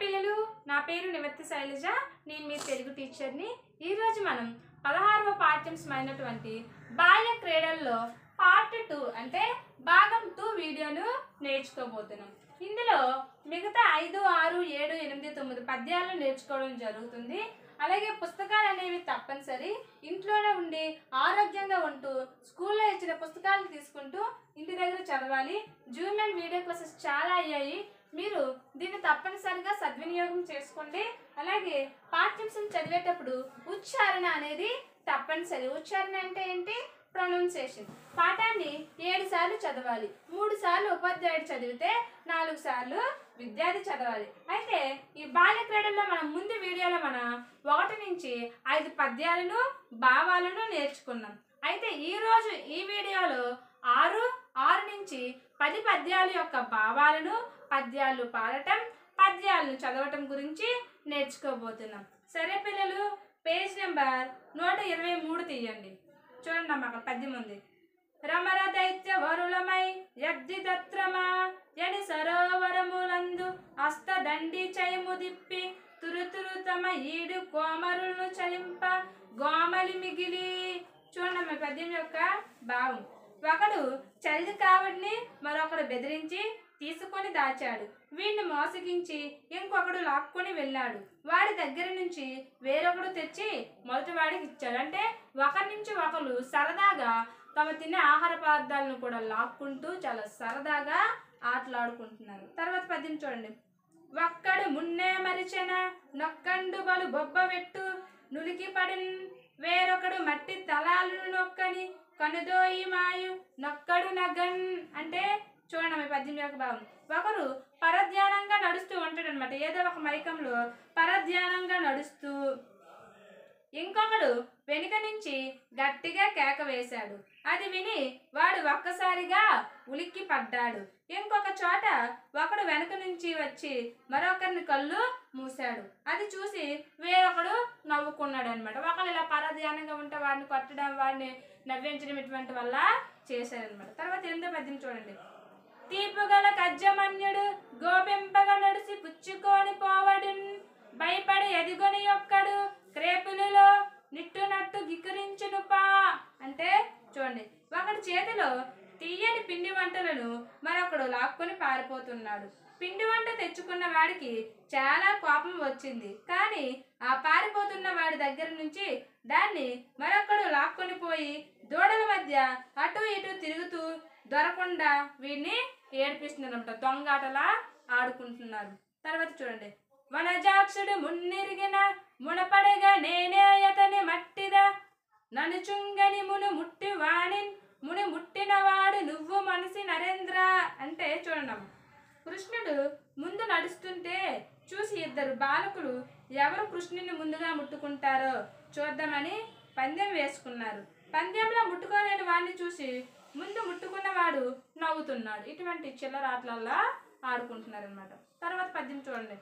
పిల్లలు నా పేరు నివత్తి శైలజ నేను మీ తెలుగు టీచర్ని ఈరోజు మనం పదహారవ పాఠ్యాంశమైనటువంటి బాల్య క్రీడల్లో పార్ట్ టూ అంటే భాగం టూ వీడియోను నేర్చుకోబోతున్నాం ఇందులో మిగతా ఐదు ఆరు ఏడు ఎనిమిది తొమ్మిది పద్యాలను నేర్చుకోవడం జరుగుతుంది అలాగే పుస్తకాలు అనేవి తప్పనిసరి ఇంట్లోనే ఉండి ఆరోగ్యంగా ఉంటూ స్కూల్లో ఇచ్చిన పుస్తకాలను తీసుకుంటూ ఇంటి దగ్గర చదవాలి జూమ్ అండ్ వీడియో క్లాసెస్ చాలా అయ్యాయి మీరు దీన్ని తప్పనిసరిగా సద్వినియోగం చేసుకోండి అలాగే పాఠ్యాంశం చదివేటప్పుడు ఉచ్చారణ అనేది తప్పనిసరి ఉచ్చారణ అంటే ఏంటి ప్రొనౌన్సియేషన్ పాఠాన్ని ఏడు సార్లు చదవాలి మూడు సార్లు ఉపాధ్యాయుడు చదివితే నాలుగు సార్లు విద్యార్థి చదవాలి అయితే ఈ బాల్య క్రీడల్లో మనం ముందు వీడియోలో మనం ఒకటి నుంచి ఐదు పద్యాలను భావాలను నేర్చుకున్నాం అయితే ఈ రోజు ఈ వీడియోలో ఆరు ఆరు నుంచి పది పద్యాల యొక్క భావాలను పద్యాలు పాడటం పద్యాలను చదవటం గురించి నేర్చుకోబోతున్నాం సరే పిల్లలు పేజ్ నెంబర్ నూట ఇరవై మూడు తీయండి చూడండి అమ్మ అక్కడ పద్యం ఉంది రమర దైత్య వరులమై యబ్ది దత్రమా యని సరోవరములందు హస్తదండి చయము దిప్పి తురుతురు తమ ఈడు కోమరులను చలింప గోమలి మిగిలి చూడండి పద్యం యొక్క భావం ఒకడు చలిది కావడిని మరొకడు బెదిరించి తీసుకొని దాచాడు వీడిని మోసగించి ఇంకొకడు లాక్కొని వెళ్ళాడు వాడి దగ్గర నుంచి వేరొకడు తెచ్చి మొదటి వాడికి ఇచ్చాడు అంటే ఒకరి నుంచి ఒకరు సరదాగా తమ తినే ఆహార పదార్థాలను కూడా లాక్కుంటూ చాలా సరదాగా ఆటలాడుకుంటున్నారు తర్వాత పద్యం చూడండి ఒక్కడు మున్నే మరిచెన నొక్కండు బలు బొబ్బ పెట్టు నులికి పడిన్ వేరొకడు మట్టి తలాలను నొక్కని కనుదోయి మాయు నొక్కడు నగన్ అంటే చూడండి మీ పద్యం యొక్క భావం ఒకరు పరధ్యానంగా నడుస్తూ ఉంటాడు అనమాట ఏదో ఒక మైకంలో పరధ్యానంగా నడుస్తూ ఇంకొకడు వెనుక నుంచి గట్టిగా కేక వేశాడు అది విని వాడు ఒక్కసారిగా ఉలిక్కి పడ్డాడు ఇంకొక చోట ఒకడు వెనక నుంచి వచ్చి మరొకరిని కళ్ళు మూశాడు అది చూసి వేరొకడు నవ్వుకున్నాడు అనమాట ఒకడు ఇలా పరధ్యానంగా ఉంటే వాడిని కొట్టడం వాడిని నవ్వించడం ఇటువంటి వల్ల చేశారనమాట తర్వాత ఎనిమిదో పద్యం చూడండి తీపుగల కజ్జమన్యుడు గోపింపగా నడిసి పుచ్చుకొని పోవడున్ భయపడి ఎదిగొని యొక్కడు క్రేపులలో నిట్టునట్టు గిక్కరించునుపా అంటే చూడండి ఒకడి చేతిలో తీయని పిండి వంటలను మరొకడు లాక్కొని పారిపోతున్నాడు పిండి వంట తెచ్చుకున్న వాడికి చాలా కోపం వచ్చింది కానీ ఆ పారిపోతున్న వాడి దగ్గర నుంచి దాన్ని మరొకడు లాక్కొని పోయి దూడల మధ్య అటు ఇటు తిరుగుతూ దొరకుండా వీడిని ఏడిపిస్తున్నారంట దొంగాటలా ఆడుకుంటున్నారు తర్వాత చూడండి వనజాక్షుడు మున్నిరిగిన మునపడగా నేనే అతని మట్టిదా నన్ను చుంగని మును ముట్టి వాణిన్ ముని ముట్టినవాడు నువ్వు మనసి నరేంద్ర అంటే చూడండి కృష్ణుడు ముందు నడుస్తుంటే చూసి ఇద్దరు బాలకులు ఎవరు కృష్ణుని ముందుగా ముట్టుకుంటారో చూద్దామని పందెం వేసుకున్నారు పందెంలో ముట్టుకోలేని వాడిని చూసి ముందు ముట్టుకున్నవాడు నవ్వుతున్నాడు ఇటువంటి చిల్లర ఆటలల్లా ఆడుకుంటున్నారు అనమాట తర్వాత పద్యం చూడండి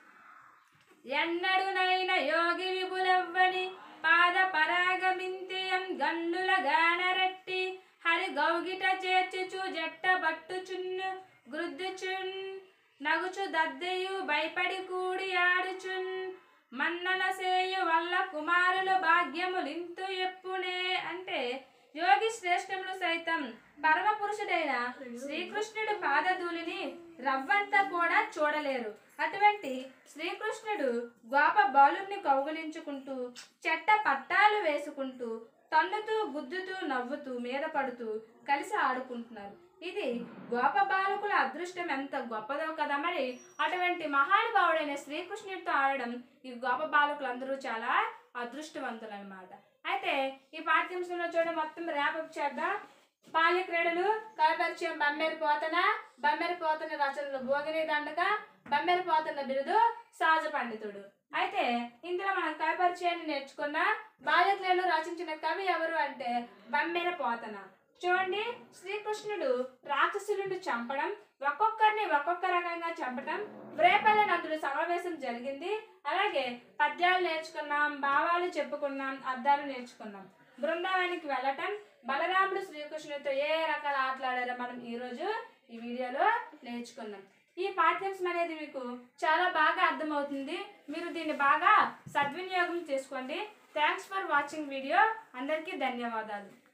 ఎన్నడునైన యోగి విపులవ్వని పాద పరాగమింతియం గన్నుల గానరెట్టి హరి గౌగిట చేర్చుచు జట్ట బట్టుచున్ను గృద్దుచున్ నగుచు దద్దెయు భయపడి కూడి ఆడుచున్ మన్నన సేయు వల్ల కుమారులు భాగ్యములింతు ఎప్పునే అంటే యోగి శ్రేష్టములు సైతం పరమ పురుషుడైన శ్రీకృష్ణుడు పాదధూళిని రవ్వంతా కూడా చూడలేరు అటువంటి శ్రీకృష్ణుడు గోప బాలుని కౌగులించుకుంటూ చెట్ట పట్టాలు వేసుకుంటూ తన్నుతూ గుద్దుతూ నవ్వుతూ మీద పడుతూ కలిసి ఆడుకుంటున్నారు ఇది గోప బాలకుల అదృష్టం ఎంత గొప్పదో కదా మరి అటువంటి మహానుభావుడైన శ్రీకృష్ణుడితో ఆడడం ఈ గోప బాలకులందరూ చాలా అదృష్టవంతులు అనమాట అయితే ఈ పాఠ్యాంశంలో చూడ మొత్తం ర్యాపప్ చేద్దాం బాల్య క్రీడలు కలపరిచయం బమ్మెరి పోతన బమ్మెరి పోతన రచనలు భోగిని దండక బమ్మెరి పోతన బిరుదు సహజ పండితుడు అయితే ఇందులో మనం కవి పరిచయాన్ని నేర్చుకున్న బాల్య క్రీడలు రచించిన కవి ఎవరు అంటే బమ్మెర పోతన చూడండి శ్రీకృష్ణుడు రాక్షసులను చంపడం ఒక్కొక్కరిని ఒక్కొక్క రకంగా చంపడం రేపల్లె నందుల సమావేశం జరిగింది అలాగే పద్యాలు నేర్చుకున్నాం భావాలు చెప్పుకున్నాం అర్థాలు నేర్చుకున్నాం బృందావనానికి వెళ్ళటం బలరాముడు శ్రీకృష్ణుడితో ఏ రకాల ఆటలాడారో మనం ఈరోజు ఈ వీడియోలో నేర్చుకున్నాం ఈ పాఠ్యాంశం అనేది మీకు చాలా బాగా అర్థమవుతుంది మీరు దీన్ని బాగా సద్వినియోగం చేసుకోండి థ్యాంక్స్ ఫర్ వాచింగ్ వీడియో అందరికీ ధన్యవాదాలు